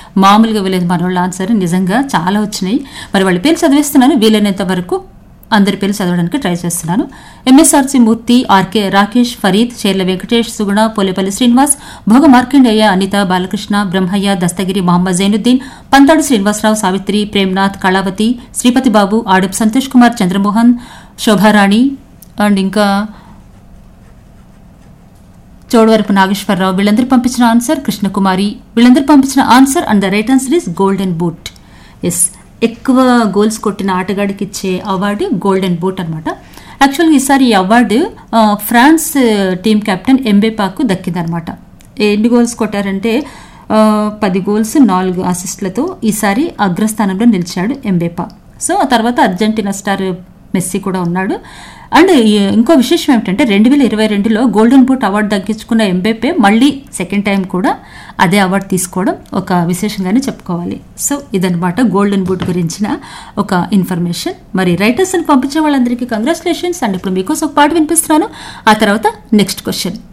మామూలుగా వెళ్ళేది మన వాళ్ళ ఆన్సర్ నిజంగా చాలా వచ్చినాయి మరి వాళ్ళ పేరు చదివేస్తున్నాను వీలైనంత వరకు అందరి పేర్లు చదవడానికి ట్రై చేస్తున్నాను MSRC Murthy RK Rakesh Farid Cherla Venkatesh Suguna Polepalli Srinivas Bhoga Markandeya Anitha Balakrishna Brahmaiah Dastagiri Mohammed Zainuddin Panthadu Srinivasa Rao Savitri Premnath Kalavathi Sripathi Babu Adap Santosh Kumar Chandramohan Shobharani and ఇంకా చోడవరపు నాగేశ్వరరావు వీళ్ళందరూ పంపించిన ఆన్సర్ కృష్ణకుమారి వీళ్ళందరూ పంపించిన answer and the right answer is golden boot yes ఎక్కువ గోల్స్ కొట్టిన ఆటగాడికి ఇచ్చే అవార్డు గోల్డెన్ బూట్ అనమాట యాక్చువల్గా ఈసారి ఈ అవార్డు ఆ, ఫ్రాన్స్ టీమ్ కెప్టెన్ ఎంబేపాకు దక్కిందనమాట ఎన్ని గోల్స్ కొట్టారంటే ఆ, పది గోల్స్ నాలుగు అసిస్టులతో ఈసారి అగ్రస్థానంలో నిలిచాడు ఎంబేపా సో ఆ తర్వాత అర్జెంటీనా స్టార్ మెస్సీ కూడా ఉన్నాడు అండ్ ఈ- ఇంకో విశేషం ఏమిటంటే రెండు వేల ఇరవై రెండులో గోల్డెన్ బూట్ అవార్డు దక్కించుకున్న ఎంబేపే మళ్ళీ సెకండ్ టైం కూడా అదే అవార్డు తీసుకోవడం ఒక విశేషంగానే చెప్పుకోవాలి సో ఇదనమాట గోల్డెన్ బూట్ గురించిన ఒక ఇన్ఫర్మేషన్ మరి రైటర్స్ అని పంపించే వాళ్ళందరికీ కంగ్రాచులేషన్స్ అండ్ ఇప్పుడు మీకోసం ఒక పాట వినిపిస్తున్నాను ఆ తర్వాత నెక్స్ట్ క్వశ్చన్